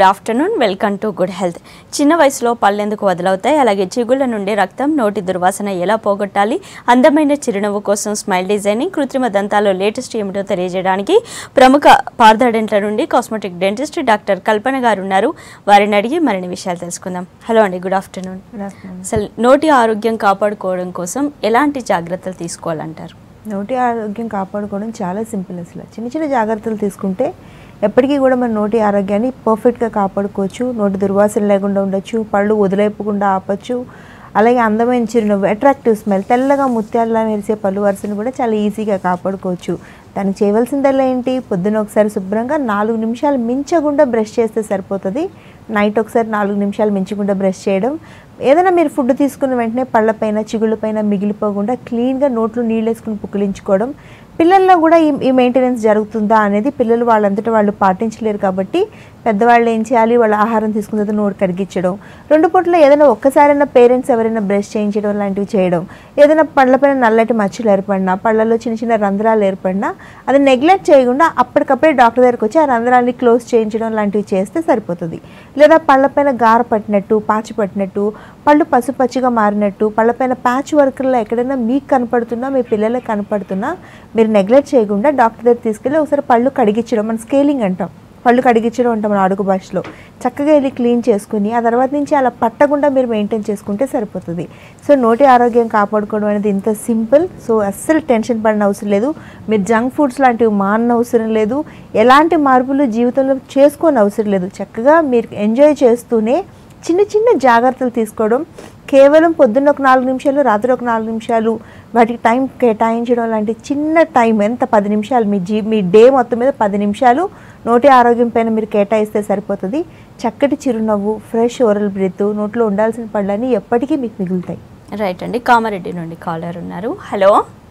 Afternoon welcome to good health చిన్న వయసులో పళ్ళెందుకు వదులవుతాయి అలాగే చిగుళ్ళ నుండి రక్తం నోటి దుర్వాసన ఎలా పోగొట్టాలి అందమైన చిరునవ్వు కోసం స్మైల్ డిజైనింగ్ కృత్రిమ దంతాలు లేటెస్ట్ ఏమిటో తెలియజేయడానికి ప్రముఖ పార్థడెంట్ల నుండి కాస్మెటిక్ డెంటిస్ట్ డాక్టర్ కల్పన గారు ఉన్నారు వారిని అడిగి మరిన్ని విషయాలు తెలుసుకుందాం హలో అండి గుడ్ ఆఫ్టర్నూన్ అసలు నోటి ఆరోగ్యం కాపాడుకోవడం కోసం ఎలాంటి జాగ్రత్తలు తీసుకోవాలంటారు నోటి ఆరోగ్యం కాపాడుకోవడం చాలా సింపుల్ అసలు చిన్న చిన్న జాగ్రత్తలు తీసుకుంటే ఎప్పటికీ కూడా మన నోటి ఆరోగ్యాన్ని పర్ఫెక్ట్గా కాపాడుకోవచ్చు నోటి దుర్వాసన లేకుండా ఉండొచ్చు పళ్ళు వదిలేపకుండా ఆపచ్చు అలాగే అందమైన చిరునవ్వు అట్రాక్టివ్ స్మెల్ తెల్లగా ముత్యాలలా మెరిసే పళ్ళు వరుసను కూడా చాలా ఈజీగా కాపాడుకోవచ్చు దానికి చేయవలసిందల్లా ఏంటి పొద్దున ఒకసారి శుభ్రంగా నాలుగు నిమిషాలు మించకుండా బ్రష్ చేస్తే సరిపోతుంది నైట్ ఒకసారి నాలుగు నిమిషాలు మించకుండా బ్రష్ చేయడం ఏదైనా మీరు ఫుడ్ తీసుకున్న వెంటనే పళ్ళపైన చిగుళ్ళపైన మిగిలిపోకుండా క్లీన్గా నోట్లో నీళ్ళు వేసుకుని పుక్కిలించుకోవడం పిల్లల్లో కూడా ఈ ఈ మెయింటెనెన్స్ జరుగుతుందా అనేది పిల్లలు వాళ్ళంతటా వాళ్ళు పాటించలేరు కాబట్టి పెద్దవాళ్ళు ఏం చేయాలి వాళ్ళ ఆహారం తీసుకున్న తర్వాత నోరు కరిగించడం రెండు పూటలో ఏదైనా ఒక్కసారైనా పేరెంట్స్ ఎవరైనా బ్రష్ చేయించడం లాంటివి చేయడం ఏదైనా పళ్ళపైన నల్లటి మచ్చలు ఏర్పడినా పళ్ళలో చిన్న చిన్న రంధ్రాలు ఏర్పడినా అది నెగ్లెక్ట్ చేయకుండా అప్పటికప్పుడే డాక్టర్ దగ్గరికి వచ్చి ఆ రంధ్రాన్ని క్లోజ్ చేయించడం లాంటివి చేస్తే సరిపోతుంది లేదా పళ్ళపైన గార పట్టినట్టు పాచి పట్టినట్టు పళ్ళు పసుపచ్చిగా మారినట్టు పళ్ళపైన ప్యాచ్ వర్క్లో ఎక్కడైనా మీకు కనపడుతున్నా మీ పిల్లలకు కనపడుతున్నా మీరు నెగ్లెక్ట్ చేయకుండా డాక్టర్ దగ్గర తీసుకెళ్ళి ఒకసారి పళ్ళు కడిగించడం మన స్కేలింగ్ అంటాం పళ్ళు కడిగించడం అంటాం మన అడుగు భాషలో చక్కగా వెళ్ళి క్లీన్ చేసుకుని ఆ తర్వాత నుంచి అలా పట్టకుండా మీరు మెయింటైన్ చేసుకుంటే సరిపోతుంది సో నోటి ఆరోగ్యం కాపాడుకోవడం అనేది ఇంత సింపుల్ సో అస్సలు టెన్షన్ పడిన అవసరం లేదు మీరు జంక్ ఫుడ్స్ లాంటివి మానన అవసరం లేదు ఎలాంటి మార్పులు జీవితంలో చేసుకోని అవసరం లేదు చక్కగా మీరు ఎంజాయ్ చేస్తూనే చిన్న చిన్న జాగ్రత్తలు తీసుకోవడం కేవలం పొద్దున్న ఒక నాలుగు నిమిషాలు రాత్రి ఒక నాలుగు నిమిషాలు వాటికి టైం కేటాయించడం లాంటి చిన్న టైం ఎంత పది నిమిషాలు మీ జీ మీ డే మొత్తం మీద పది నిమిషాలు నోటి ఆరోగ్యం పైన మీరు కేటాయిస్తే సరిపోతుంది చక్కటి చిరునవ్వు ఫ్రెష్ ఓరల్ బ్రెత్ నోట్లో ఉండాల్సిన పళ్ళని ఎప్పటికీ మీకు మిగులుతాయి రైట్ అండి కామారెడ్డి నుండి కాలర్ ఉన్నారు హలో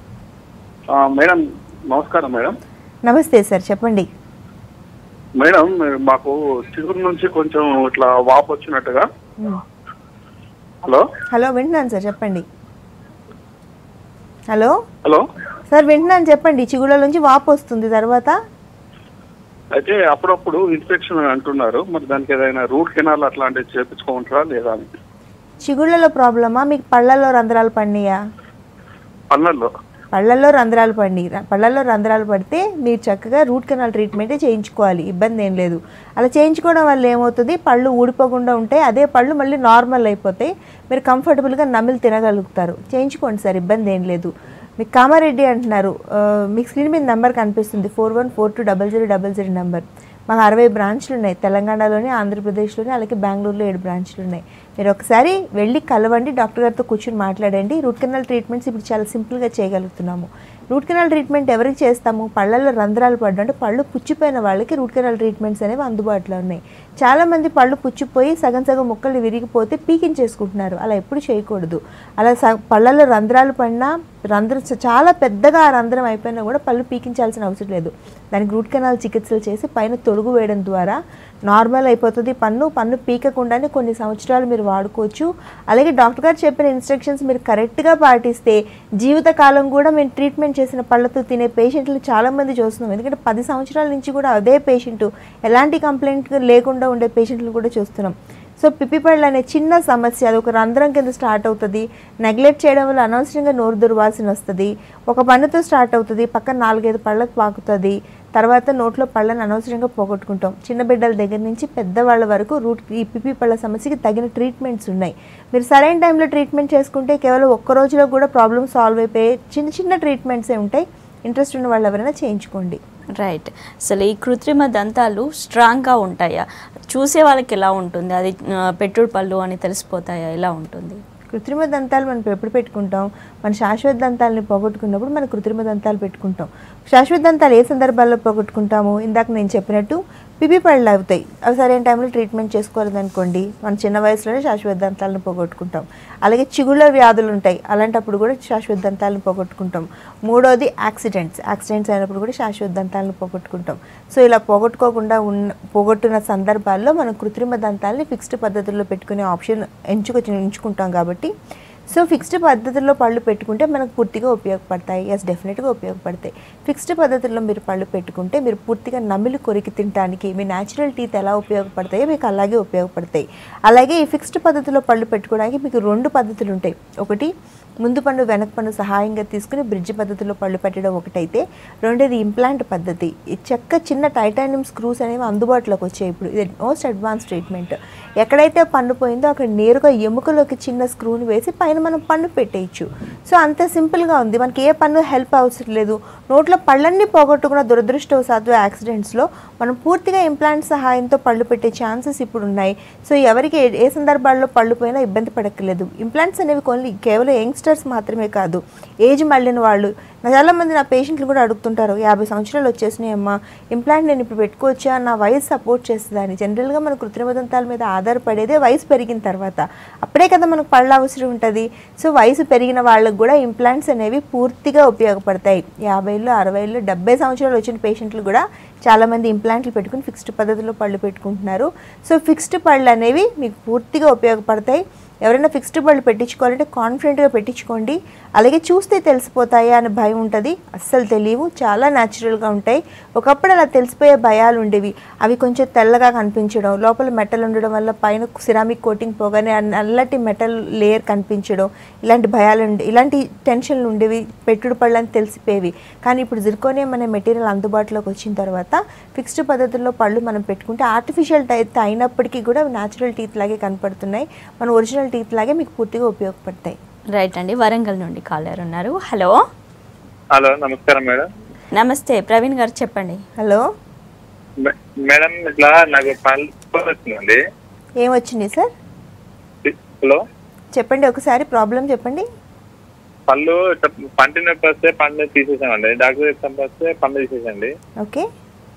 ఆ, మేడం నమస్కారం మేడం నమస్తే సార్ చెప్పండి మేడం మాకు చిగురు నుంచి కొంచెం ఇట్లా వాపు వచ్చినట్టుగా మ్. హలో హలో వింటున్నాను సార్ చెప్పండి హలో హలో సార్ వింటున్నాను చెప్పండి చిగుళ్ళ నుంచి వాపు వస్తుంది తర్వాత అయితే అప్పుడప్పుడు ఇన్ఫెక్షన్ అని అంటున్నారు మరి దానికి ఏదైనా రూట్ కెనాల్ అట్లాంటివి చేపించుకుంటారా లేదా అని చిగుళ్ళలో ప్రాబ్లమా మీకు పళ్ళల్లో రంధ్రాలు పడినాయా పన్నల్లో పళ్ళల్లో రంధ్రాలు పడి పళ్ళల్లో రంధ్రాలు పడితే మీరు చక్కగా రూట్ కెనాల్ ట్రీట్మెంటే చేయించుకోవాలి ఇబ్బంది ఏం లేదు అలా చేయించుకోవడం వల్ల ఏమవుతుంది పళ్ళు ఊడిపోకుండా ఉంటే అదే పళ్ళు మళ్ళీ నార్మల్ అయిపోతాయి మీరు కంఫర్టబుల్గా నమిలి తినగలుగుతారు చేయించుకోండి సార్ ఇబ్బంది ఏం లేదు మీకు కామారెడ్డి అంటున్నారు ఆ, మీకు స్క్రీన్ మీద నెంబర్ కనిపిస్తుంది four one four two double zero double zero number మాకు అరవై బ్రాంచ్లు ఉన్నాయి తెలంగాణలోని ఆంధ్రప్రదేశ్లోని అలాగే బెంగళూరులో ఏడు బ్రాంచ్లు ఉన్నాయి మీరు ఒకసారి వెళ్ళి కలవండి డాక్టర్ గారితో కూర్చొని మాట్లాడండి రూట్ కెనాల్ ట్రీట్మెంట్స్ ఇప్పుడు చాలా సింపుల్గా చేయగలుగుతున్నాము రూట్ కెనాల్ ట్రీట్మెంట్ ఎవరికి చేస్తాము పళ్ళల్లో రంధ్రాలు పడ్డం అంటే పళ్ళు పుచ్చిపోయిన వాళ్ళకి రూట్ కెనాల్ ట్రీట్మెంట్స్ అనేవి అందుబాటులో ఉన్నాయి చాలామంది పళ్ళు పుచ్చిపోయి సగం సగం ముక్కలు విరిగిపోతే పీకించేసుకుంటున్నారు అలా ఎప్పుడు చేయకూడదు అలా స పళ్ళల్లో రంధ్రాలు పడినా రంధ్రం చ- చాలా పెద్దగా ఆ రంధ్రం అయిపోయినా కూడా పళ్ళు పీకించాల్సిన అవసరం లేదు దానికి రూట్ కెనాల్ చికిత్సలు చేసి పైన తొడుగు వేయడం ద్వారా నార్మల్ అయిపోతుంది పన్ను పన్ను పీకకుండానే కొన్ని సంవత్సరాలు మీరు వాడుకోవచ్చు అలాగే డాక్టర్ గారు చెప్పిన ఇన్స్ట్రక్షన్స్ మీరు కరెక్ట్గా పాటిస్తే జీవితకాలం కూడా మేము ట్రీట్మెంట్ చేసిన పళ్ళతో తినే పేషెంట్లు చాలామంది చూస్తున్నాం ఎందుకంటే పది సంవత్సరాల నుంచి కూడా అదే పేషెంట్ ఎలాంటి కంప్లైంట్ లేకుండా ఉండే పేషెంట్లు కూడా చూస్తున్నాం సో పిప్పిపళ్ళు అనే చిన్న సమస్య అది ఒక రంధ్రం కింద స్టార్ట్ అవుతుంది నెగ్లెక్ట్ చేయడం వల్ల అనవసరంగా నోరు దుర్వాసన వస్తుంది ఒక పన్నుతో స్టార్ట్ అవుతుంది పక్కన నాలుగైదు పళ్ళకు పాకుతుంది తర్వాత నోట్లో పళ్ళని అనవసరంగా పోగొట్టుకుంటాం చిన్న బిడ్డల దగ్గర నుంచి పెద్దవాళ్ళ వరకు రూట్ ఈ పిప్పి పళ్ళ సమస్యకి తగిన ట్రీట్మెంట్స్ ఉన్నాయి మీరు సరైన టైంలో ట్రీట్మెంట్ చేసుకుంటే కేవలం ఒక్క రోజులో కూడా ప్రాబ్లమ్ సాల్వ్ అయిపోయే చిన్న చిన్న ట్రీట్మెంట్సే ఉంటాయి ఇంట్రెస్ట్ ఉన్న వాళ్ళు ఎవరైనా చేయించుకోండి రైట్ అసలు ఈ కృత్రిమ దంతాలు స్ట్రాంగ్గా ఉంటాయా చూసే వాళ్ళకి ఎలా ఉంటుంది అది ఆ, పెట్టుడు పళ్ళు అని తెలిసిపోతాయా ఎలా ఉంటుంది కృత్రిమ దంతాలు మనం ఎప్పుడు పెట్టుకుంటాం మన శాశ్వత దంతాలని పోగొట్టుకున్నప్పుడు మన కృత్రిమ దంతాలు పెట్టుకుంటాం శాశ్వత దంతాలు ఏ సందర్భాల్లో పోగొట్టుకుంటాము ఇందాక నేను చెప్పినట్టు పిపి పళ్ళు అవుతాయి అవి సరైన టైంలో ట్రీట్మెంట్ చేసుకోలేదనుకోండి మన చిన్న వయసులోనే శాశ్వత దంతాలను పోగొట్టుకుంటాం అలాగే చిగుళ్ళ వ్యాధులు ఉంటాయి అలాంటప్పుడు కూడా శాశ్వత దంతాలను పోగొట్టుకుంటాం మూడోది యాక్సిడెంట్స్ యాక్సిడెంట్స్ అయినప్పుడు కూడా శాశ్వత దంతాలను పోగొట్టుకుంటాం సో ఇలా పోగొట్టుకోకుండా ఉన్న పోగొట్టున్న సందర్భాల్లో మనం కృత్రిమ దంతాలని ఫిక్స్డ్ పద్ధతుల్లో పెట్టుకునే ఆప్షన్ ఎంచుకొచ్చి ఎంచుకుంటాం కాబట్టి సో ఫిక్స్డ్ పద్ధతిలో పళ్ళు పెట్టుకుంటే మనకు పూర్తిగా ఉపయోగపడతాయి ఎస్ డెఫినెట్గా ఉపయోగపడతాయి ఫిక్స్డ్ పద్ధతిలో మీరు పళ్ళు పెట్టుకుంటే మీరు పూర్తిగా నమిలి కొరికి తినడానికి మీ న్యాచురల్ టీత్ ఎలా ఉపయోగపడతాయో మీకు అలాగే ఉపయోగపడతాయి అలాగే ఈ ఫిక్స్డ్ పద్ధతిలో పళ్ళు పెట్టుకోవడానికి మీకు రెండు పద్ధతులు ఉంటాయి ఒకటి ముందు పన్ను వెనక పన్ను సహాయంగా తీసుకుని బ్రిడ్జ్ పద్ధతిలో పళ్ళు పెట్టడం ఒకటైతే రెండోది ఇంప్లాంట్ పద్ధతి ఈ చెక్క చిన్న టైటానియం స్క్రూస్ అనేవి అందుబాటులోకి వచ్చాయి ఇప్పుడు ఇది మోస్ట్ అడ్వాన్స్ ట్రీట్మెంట్ ఎక్కడైతే పన్ను పోయిందో అక్కడ నేరుగా ఎముకలోకి చిన్న స్క్రూని వేసి పైన మనం పన్ను పెట్టేయచ్చు సో అంత సింపుల్గా ఉంది మనకి ఏ పన్ను హెల్ప్ అవసరం లేదు నోట్లో పళ్ళన్నీ పోగొట్టుకున్న దురదృష్టవశాత్తు యాక్సిడెంట్స్లో మనం పూర్తిగా ఇంప్లాంట్ సహాయంతో పళ్ళు పెట్టే ఛాన్సెస్ ఇప్పుడు ఉన్నాయి సో ఎవరికి ఏ- ఏ సందర్భాల్లో పళ్ళు పోయినా ఇబ్బంది పడక్కర్లేదు ఇంప్లాంట్స్ అనేవి కొన్ని కేవలం యంగ్స్టర్స్ మాత్రమే కాదు ఏజ్ మళ్ళిన వాళ్ళు నా చాలామంది నా పేషెంట్లు కూడా అడుగుతుంటారు యాభై సంవత్సరాలు వచ్చేసినాయి అమ్మా ఇంప్లాంట్ నేను ఇప్పుడు పెట్టుకోవచ్చా నా వయసు సపోర్ట్ చేస్తుందని జనరల్గా మన కృత్రిమ దంతాల మీద ఆధారపడేదే వయసు పెరిగిన తర్వాత అప్పుడే కదా మనకు పళ్ళ అవసరం ఉంటుంది సో వయసు పెరిగిన వాళ్ళకు కూడా ఇంప్లాంట్స్ అనేవి పూర్తిగా ఉపయోగపడతాయి యాభైలో అరవైలో డెబ్బై సంవత్సరాలు వచ్చిన పేషెంట్లు కూడా చాలామంది ఇంప్లాంట్లు పెట్టుకుని ఫిక్స్డ్ పద్ధతిలో పళ్ళు పెట్టుకుంటున్నారు సో ఫిక్స్డ్ పళ్ళు అనేవి మీకు పూర్తిగా ఉపయోగపడతాయి ఎవరైనా ఫిక్స్డ్ పళ్ళు పెట్టించుకోవాలంటే కాన్ఫిడెంట్గా పెట్టించుకోండి అలాగే చూస్తే తెలిసిపోతాయా అని భయం ఉంటుంది అస్సలు తెలియవు చాలా న్యాచురల్గా ఉంటాయి ఒకప్పుడు అలా తెలిసిపోయే భయాలు ఉండేవి అవి కొంచెం తెల్లగా కనిపించడం లోపల మెటల్ ఉండడం వల్ల పైన సిరామిక్ కోటింగ్ పోగానే ఆ నల్లటి మెటల్ లేయర్ కనిపించడం ఇలాంటి భయాలు ఉండే ఇలాంటి టెన్షన్లు ఉండేవి పెట్టుడు పళ్ళు అని తెలిసిపోయేవి కానీ ఇప్పుడు జిర్కోనియం అనే మెటీరియల్ అందుబాటులోకి వచ్చిన తర్వాత ఫిక్స్డ్ పద్ధతుల్లో పళ్ళు మనం పెట్టుకుంటే ఆర్టిఫిషియల్ టైత్ అయినప్పటికీ కూడా న్యాచురల్ టీత్ లాగే కనపడుతున్నాయి మన ఒరిజినల్ టీత్ లాగే మీకు పూర్తిగా ఉపయోగపడతాయి రైట్ అండి వరంగల్ నుండి కాలర్ ఉన్నారు హలో హలో నమస్కారం మేడం నమస్తే ప్రవీణ్ గారు చెప్పండి హలో మే- మేడం ఇట్లా నాకు పళ్ళు వచ్చిందండి ఏమొచ్చింది సార్ హలో చెప్పండి ఒకసారి ప్రాబ్లం చెప్పండి పళ్ళు ఇట్లా పంటి నొప్పి వస్తే పన్ను తీసేసామండి డాక్టర్ ఎగ్జామ్ వస్తే పన్ను తీసేసండి ఓకే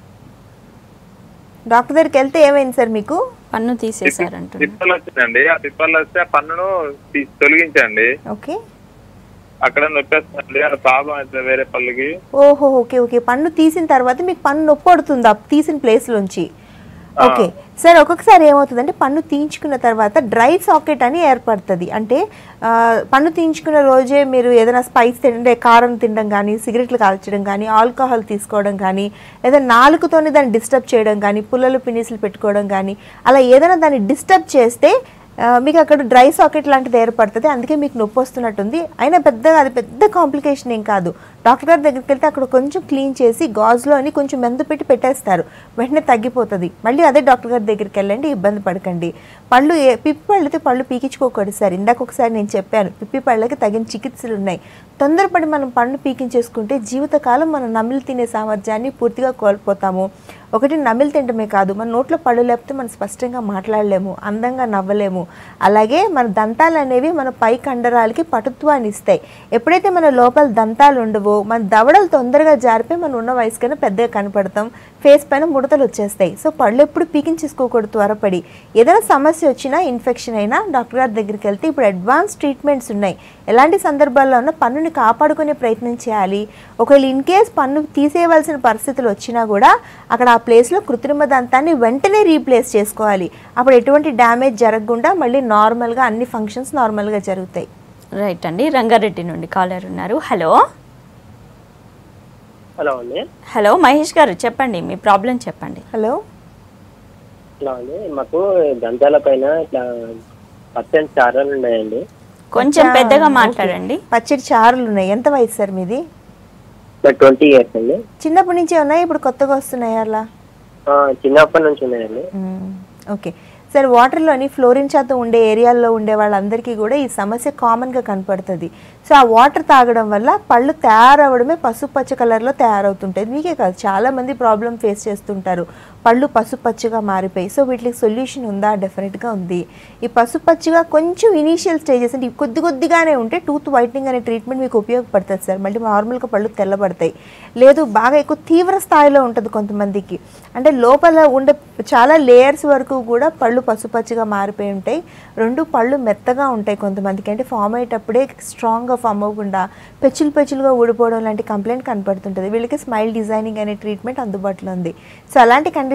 డాక్టర్ దగ్గరికి వెళ్తే ఏమైంది సార్ మీకు పన్ను తీసేశారంటున్నారు పిప్పలు వచ్చిందండి ఆ పిప్పలు వస్తే ఆ పన్నును తీ- తొలగించండి ఓకే అక్కడ నొప్పి వస్తుందండి అది ప్రాబ్లం అవుతుంది వేరే పళ్ళుకి ఓహో ఓకే ఓకే పన్ను తీసిన తర్వాత మీకు పన్ను నొప్పి పడుతుంది ఆ తీసిన ప్లేస్లోంచి ఓకే సార్ ఒక్కొక్కసారి ఏమవుతుందంటే పన్ను తీయించుకున్న తర్వాత డ్రై సాకెట్ అని ఏర్పడుతుంది అంటే ఆ, పన్ను తీయించుకున్న రోజే మీరు ఏదైనా స్పైస్ తింటే కారం తినడం కానీ సిగరెట్లు కాల్చడం కానీ ఆల్కహాల్ తీసుకోవడం కానీ లేదా నాలుగుతోనే దాన్ని డిస్టర్బ్ చేయడం కానీ పుల్లలు పినిసులు పెట్టుకోవడం కానీ అలా ఏదైనా దాన్ని డిస్టర్బ్ చేస్తే ఆ, మీకు అక్కడ డ్రై సాకెట్ లాంటిది ఏర్పడుతుంది అందుకే మీకు నొప్పి వస్తున్నట్టుంది అయినా పెద్దగా అది పెద్ద కాంప్లికేషన్ ఏం కాదు డాక్టర్ గారి దగ్గరికి వెళ్తే అక్కడ కొంచెం క్లీన్ చేసి గాజులో అని కొంచెం మెందు పెట్టి పెట్టేస్తారు వెంటనే తగ్గిపోతుంది మళ్ళీ అదే డాక్టర్ గారి దగ్గరికి వెళ్ళండి ఇబ్బంది పడకండి పళ్ళు ఏ పిప్పి పళ్ళైతే పళ్ళు పీకించుకోకూడదు సార్ ఇందాక ఒకసారి నేను చెప్పాను పిప్పి పళ్ళకి తగిన చికిత్సలు ఉన్నాయి తొందరపడి మనం పళ్ళు పీకించేసుకుంటే జీవితకాలం మనం నమిలి తినే సామర్థ్యాన్ని పూర్తిగా కోల్పోతాము ఒకటి నమిలి తినడమే కాదు మన నోట్లో పళ్ళు లేకపోతే మనం స్పష్టంగా మాట్లాడలేము అందంగా నవ్వలేము అలాగే మన దంతాలు అనేవి మన పై కండరాలకి పటుత్వాన్ని ఇస్తాయి ఎప్పుడైతే మన లోపల దంతాలు ఉండవో మన దవడలు తొందరగా జారిపోయి మనం ఉన్న వయసు కన్నా పెద్దగా కనపడతాం ఫేస్ పైన ముడతలు వచ్చేస్తాయి సో పళ్ళు ఎప్పుడు పీకించేసుకోకూడదు త్వరపడి ఏదైనా సమస్య వచ్చినా ఇన్ఫెక్షన్ అయినా డాక్టర్ గారి దగ్గరికి వెళ్తే ఇప్పుడు అడ్వాన్స్ ట్రీట్మెంట్స్ ఉన్నాయి ఎలాంటి సందర్భాల్లో ఉన్న పన్నుని కాపాడుకునే ప్రయత్నం చేయాలి ఒకవేళ ఇన్ కేస్ పన్ను తీసేయవలసిన పరిస్థితులు వచ్చినా కూడా అక్కడ ఆ ప్లేస్లో కృత్రిమ దంతాన్ని వెంటనే రీప్లేస్ చేసుకోవాలి అప్పుడు ఎటువంటి డ్యామేజ్ జరగకుండా మళ్ళీ నార్మల్గా అన్ని ఫంక్షన్స్ నార్మల్గా జరుగుతాయి రైట్ అండి రంగారెడ్డి నుండి కాలర్ ఉన్నారు హలో హలో అండి హలో మహేష్ గారు చెప్పండి మీ ప్రాబ్లం చెప్పండి హలో హలో అండి మాకు దంతాల పైన ఇట్లా పచ్చని చారలు ఉన్నాయండి కొంచెం అచ్చా, పెద్దగా ఓకే. మాట్లాడండి పచ్చడి చారులు ఉన్నాయి ఎంత వయసు సార్ మీది నాకు ట్వంటీ ఇయర్స్ అండి చిన్నప్పటి నుంచే ఉన్నాయి ఇప్పుడు కొత్తగా వస్తున్నాయి అలా ఆ, చిన్నప్పటి నుంచి ఉన్నాయండి మ్మ్. ఓకే సార్ వాటర్లోని ఫ్లోరిన్ శాతం ఉండే ఏరియాల్లో ఉండే వాళ్ళందరికీ కూడా ఈ సమస్య కామన్గా కనపడుతుంది సో ఆ వాటర్ తాగడం వల్ల పళ్ళు తయారవడమే పసుపచ్చ కలర్లో తయారవుతుంటాయి మీకే కాదు చాలా మంది ప్రాబ్లం ఫేస్ చేస్తుంటారు పళ్ళు పసుపచ్చగా మారిపోయి సో వీటికి సొల్యూషన్ ఉందా డెఫినెట్గా ఉంది ఈ పసుపచ్చగా కొంచెం ఇనీషియల్ స్టేజెస్ అంటే కొద్ది కొద్దిగానే ఉంటే టూత్ వైట్నింగ్ అనే ట్రీట్మెంట్ మీకు ఉపయోగపడుతుంది సార్ మళ్ళీ నార్మల్గా పళ్ళు తెల్లబడతాయి లేదు బాగా ఎక్కువ తీవ్ర స్థాయిలో ఉంటుంది కొంతమందికి అంటే లోపల ఉండే చాలా లేయర్స్ వరకు కూడా పళ్ళు పసుపచ్చగా మారిపోయి ఉంటాయి రెండు పళ్ళు మెత్తగా ఉంటాయి కొంతమందికి అంటే ఫామ్ అయ్యేటప్పుడే స్ట్రాంగ్గా ఫామ్ అవ్వకుండా పెచ్చులు పెచ్చులుగా ఊడిపోవడం లాంటి కంప్లైంట్ కనపడుతుంటుంది వీళ్ళకి స్మైల్ డిజైనింగ్ అనే ట్రీట్మెంట్ అందుబాటులో ఉంది సో అలాంటి కండిషన్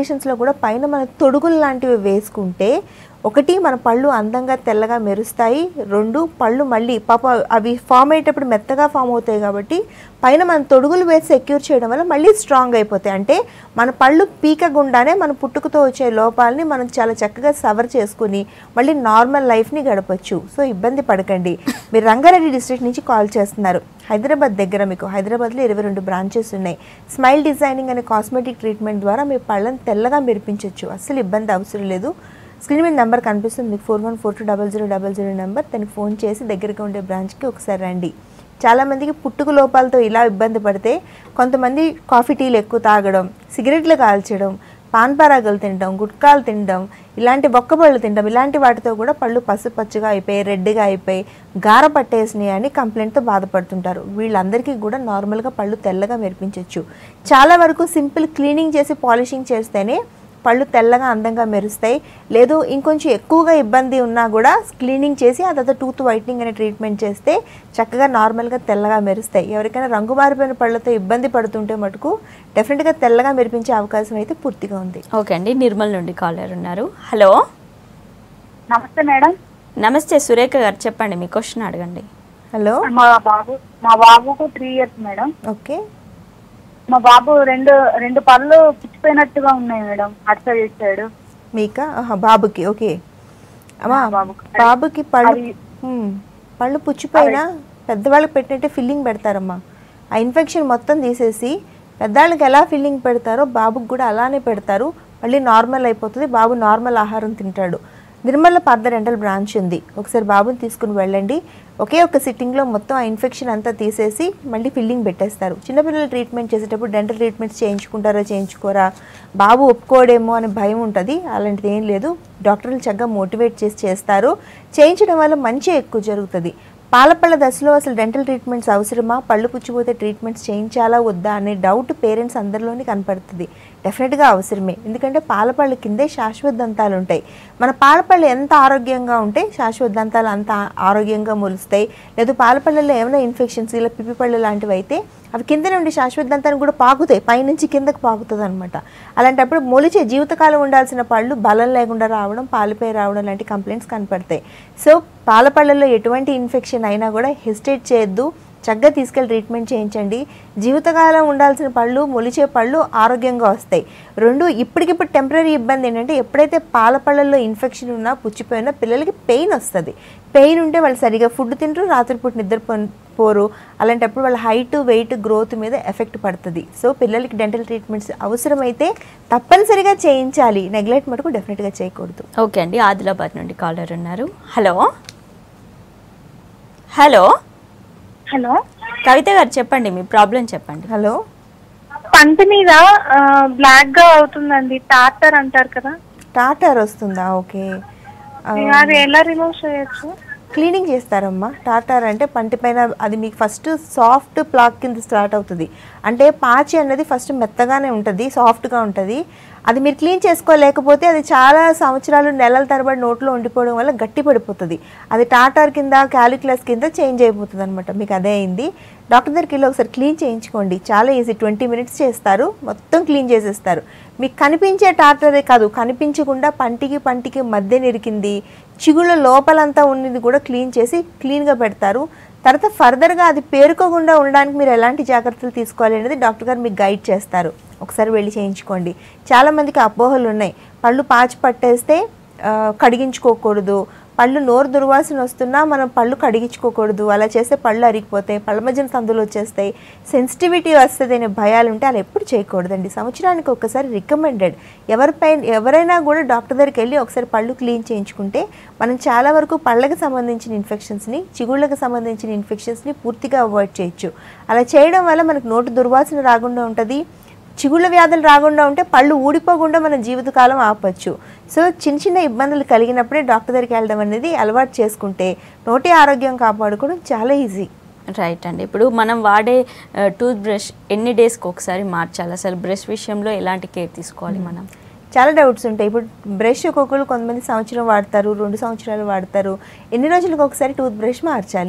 కండిషన్స్లో కూడా పైన మన తొడుగులు లాంటివి వేసుకుంటే ఒకటి మన పళ్ళు అందంగా తెల్లగా మెరుస్తాయి రెండు పళ్ళు మళ్ళీ పాప అవి ఫామ్ అయ్యేటప్పుడు మెత్తగా ఫామ్ అవుతాయి కాబట్టి పైన మన తొడుగులు వేసి సెక్యూర్ చేయడం వల్ల మళ్ళీ స్ట్రాంగ్ అయిపోతాయి అంటే మన పళ్ళు పీక గుండానే మన పుట్టుకతో వచ్చే లోపాలని మనం చాలా చక్కగా సవర్ చేసుకుని మళ్ళీ నార్మల్ లైఫ్ని గడపచ్చు సో ఇబ్బంది పడకండి మీరు రంగారెడ్డి డిస్ట్రిక్ట్ నుంచి కాల్ చేస్తున్నారు హైదరాబాద్ దగ్గర మీకు హైదరాబాద్లో ఇరవై రెండు బ్రాంచెస్ ఉన్నాయి స్మైల్ డిజైనింగ్ అనే కాస్మెటిక్ ట్రీట్మెంట్ ద్వారా మీ పళ్ళని తెల్లగా మెరిపించవచ్చు అస్సలు ఇబ్బంది అవసరం లేదు స్క్రీన్ మీద నెంబర్ కనిపిస్తుంది మీకు four one four two double zero double zero number దానికి ఫోన్ చేసి దగ్గరగా ఉండే బ్రాంచ్కి ఒకసారి రండి చాలామందికి పుట్టుక లోపాలతో ఇలా ఇబ్బంది పడితే కొంతమంది కాఫీ టీలు ఎక్కువ తాగడం సిగరెట్లు కాల్చడం పాన్ పరాగలు తినడం గుట్కాలు తినడం ఇలాంటి బొక్కబళ్ళు తినడం ఇలాంటి వాటితో కూడా పళ్ళు పసుపచ్చగా అయిపోయి రెడ్గా అయిపోయి గార పట్టేసినాయి అని కంప్లైంట్తో బాధపడుతుంటారు వీళ్ళందరికీ కూడా నార్మల్గా పళ్ళు తెల్లగా మెరిపించవచ్చు చాలా వరకు సింపుల్ క్లీనింగ్ చేసి పాలిషింగ్ చేస్తేనే పళ్ళు తెల్లగా అందంగా మెరుస్తాయి లేదు ఇంకొంచెం ఎక్కువగా ఇబ్బంది ఉన్నా కూడా క్లీనింగ్ చేసి ఆ తర్వాత టూత్ వైట్నింగ్ అనే ట్రీట్మెంట్ చేస్తే చక్కగా నార్మల్గా తెల్లగా మెరుస్తాయి ఎవరికైనా రంగు మారిపోయిన పళ్ళతో ఇబ్బంది పడుతుంటే మటుకు డెఫినెట్గా తెల్లగా మెరిపించే అవకాశం అయితే పూర్తిగా ఉంది ఓకే అండి నిర్మల్ నుండి కాలర్ ఉన్నారు హలో నమస్తే మేడం నమస్తే సురేఖ గారు చెప్పండి మీ క్వశ్చన్ అడగండి హలో మా బాబు మా బాబుకు త్రీ ఇయర్స్ మేడం ఓకే మా బాబు రెండు రెండు పళ్ళు పుచ్చిపోయినట్టుగా ఉన్నాయి మేడం అటు సైడ్ ఇటు సైడ్ మీకా ఆహా, బాబుకి ఓకే అమ్మా ఆ, బాబుకి. బాబుకి పళ్ళు అవి- మ్మ్. పళ్ళు పుచ్చిపోయినా పెద్దవాళ్ళకి పెట్టినట్టే ఫిల్లింగ్ పెడతారమ్మా ఆ ఇన్ఫెక్షన్ మొత్తం తీసేసి పెద్దవాళ్ళకి ఎలా ఫిల్లింగ్ పెడతారో బాబుకి కూడా అలానే పెడతారు మళ్ళీ నార్మల్ అయిపోతుంది బాబు నార్మల్ ఆహారం తింటాడు నిర్మల పార్థ రెంటల్ బ్రాంచ్ ఉంది ఒకసారి బాబుని తీసుకుని వెళ్ళండి ఒకే ఒక సిట్టింగ్లో మొత్తం ఆ ఇన్ఫెక్షన్ అంతా తీసేసి మళ్ళీ ఫిల్లింగ్ పెట్టేస్తారు చిన్నపిల్లలు ట్రీట్మెంట్ చేసేటప్పుడు డెంటల్ ట్రీట్మెంట్స్ చేయించుకుంటారా చేయించుకోరా బాబు ఒప్పుకోడేమో అనే భయం ఉంటుంది అలాంటిది ఏం లేదు డాక్టర్లు చక్కగా మోటివేట్ చేసి చేస్తారు చేయించడం వల్ల మంచి ఎక్కువ జరుగుతుంది పాలపళ్ళ దశలో అసలు డెంటల్ ట్రీట్మెంట్స్ అవసరమా పళ్ళు పుచ్చిపోతే ట్రీట్మెంట్స్ చేయించాలా వద్దా అనే డౌట్ పేరెంట్స్ అందరిలోనే కనపడుతుంది డెఫినెట్గా అవసరమే ఎందుకంటే పాలపళ్ళ కిందే శాశ్వత దంతాలు ఉంటాయి మన పాలపళ్ళు ఎంత ఆరోగ్యంగా ఉంటే శాశ్వత దంతాలు అంత ఆరోగ్యంగా మొలుస్తాయి లేదు పాలపళ్ళలో ఏమైనా ఇన్ఫెక్షన్స్ ఇలా పిప్పి పళ్ళు లాంటివి అయితే అవి కింద నుండి శాశ్వత దంతాన్ని కూడా పాకుతాయి పైనుంచి కిందకు పాకుతుంది అనమాట అలాంటప్పుడు మొలిచే జీవితకాలం ఉండాల్సిన పళ్ళు బలం లేకుండా రావడం పాలిపోయి రావడం లాంటి కంప్లైంట్స్ కనపడతాయి సో పాలపళ్ళల్లో ఎటువంటి ఇన్ఫెక్షన్ అయినా కూడా హెసిటేట్ చేయొద్దు చక్కగా తీసుకెళ్ళి ట్రీట్మెంట్ చేయించండి జీవితకాలం ఉండాల్సిన పళ్ళు మొలిచే పళ్ళు ఆరోగ్యంగా వస్తాయి రెండు ఇప్పటికిప్పుడు టెంపరీ ఇబ్బంది ఏంటంటే ఎప్పుడైతే పాల పళ్ళల్లో ఇన్ఫెక్షన్ ఉన్నా పుచ్చిపోయినా పిల్లలకి పెయిన్ వస్తుంది పెయిన్ ఉంటే వాళ్ళు సరిగా ఫుడ్ తింటారు రాత్రిపూట నిద్ర పోరు అలాంటప్పుడు వాళ్ళ హైట్ వెయిట్ గ్రోత్ మీద ఎఫెక్ట్ పడుతుంది సో పిల్లలకి డెంటల్ ట్రీట్మెంట్స్ అవసరమైతే తప్పనిసరిగా చేయించాలి నెగ్లెక్ట్ మటుకు డెఫినెట్గా చేయకూడదు ఓకే అండి ఆదిలాబాద్ నుండి కాలర్ ఉన్నారు హలో హలో హలో కవిత గారు చెప్పండి మీ ప్రాబ్లం చెప్పండి హలో పంట మీద బ్లాక్ గా అవుతుందండి టాటర్ అంటారు కదా టాటర్ వస్తుందా ఓకే ఆ, అది ఎలా రిమూవ్ చేయొచ్చు క్లీనింగ్ చేస్తారమ్మా టాటార్ అంటే పంటి పైన అది మీకు ఫస్ట్ సాఫ్ట్ ప్లాక్ కింద స్టార్ట్ అవుతుంది అంటే పాచి అనేది ఫస్ట్ మెత్తగానే ఉంటుంది సాఫ్ట్గా ఉంటుంది అది మీరు క్లీన్ చేసుకోలేకపోతే అది చాలా సంవత్సరాలు నెలల తరబడి నోట్లో ఉండిపోవడం వల్ల గట్టి పడిపోతుంది అది టాటార్ కింద క్యాలిక్యులస్ కింద చేంజ్ అయిపోతుంది అనమాట మీకు అదే అయింది డాక్టర్ దగ్గరికి వెళ్ళి ఒకసారి క్లీన్ చేయించుకోండి చాలా ఈజీ ట్వంటీ మినిట్స్ చేస్తారు మొత్తం క్లీన్ చేసేస్తారు మీకు కనిపించే టాటరే కాదు కనిపించకుండా పంటికి పంటికి మధ్య నిరికింది చిగుళ్ళ లోపలంతా ఉన్నది కూడా క్లీన్ చేసి క్లీన్గా పెడతారు తర్వాత ఫర్దర్గా అది పేరుకోకుండా ఉండడానికి మీరు ఎలాంటి జాగ్రత్తలు తీసుకోవాలి అనేది డాక్టర్ గారు మీకు గైడ్ చేస్తారు ఒకసారి వెళ్ళి చేయించుకోండి చాలామందికి అపోహలు ఉన్నాయి పళ్ళు పాచి పట్టేస్తే ఆ, కడిగించుకోకూడదు పళ్ళు నోరు దుర్వాసన వస్తున్నా మనం పళ్ళు కడిగించుకోకూడదు అలా చేస్తే పళ్ళు అరిగిపోతాయి పళ్ళ మధ్యన సందులు వచ్చేస్తాయి సెన్సిటివిటీ వస్తుంది అనే భయాలు ఉంటే అలా ఎప్పుడు చేయకూడదండి సంవత్సరానికి ఒకసారి రికమెండెడ్ ఎవరిపై ఎవరైనా కూడా డాక్టర్ దగ్గరికి వెళ్ళి ఒకసారి పళ్ళు క్లీన్ చేయించుకుంటే మనం చాలా వరకు పళ్ళకి సంబంధించిన ఇన్ఫెక్షన్స్ని చిగుళ్ళకి సంబంధించిన ఇన్ఫెక్షన్స్ని పూర్తిగా అవాయిడ్ చేయొచ్చు అలా చేయడం వల్ల మనకు నోటు దుర్వాసన రాకుండా ఉంటుంది చిగుళ్ళ వ్యాధులు రాకుండా ఉంటే పళ్ళు ఊడిపోకుండా మన జీవితకాలం ఆపచ్చు సో చిన్న చిన్న ఇబ్బందులు కలిగినప్పుడే డాక్టర్ దగ్గరికి వెళ్ళడం అనేది అలవాటు చేసుకుంటే నోటి ఆరోగ్యం కాపాడుకోవడం చాలా ఈజీ రైట్ అండి ఇప్పుడు మనం వాడే టూత్ బ్రష్ ఎన్ని డేస్కి ఒకసారి మార్చాలి అసలు బ్రష్ విషయంలో ఎలాంటి కేర్ తీసుకోవాలి మనం చాలా డౌట్స్ ఉంటాయి ఇప్పుడు బ్రష్ ఒక్కొక్కరు కొంతమంది సంవత్సరం వాడతారు రెండు సంవత్సరాలు వాడతారు ఎన్ని రోజులకు ఒకసారి టూత్ బ్రష్ మార్చాలి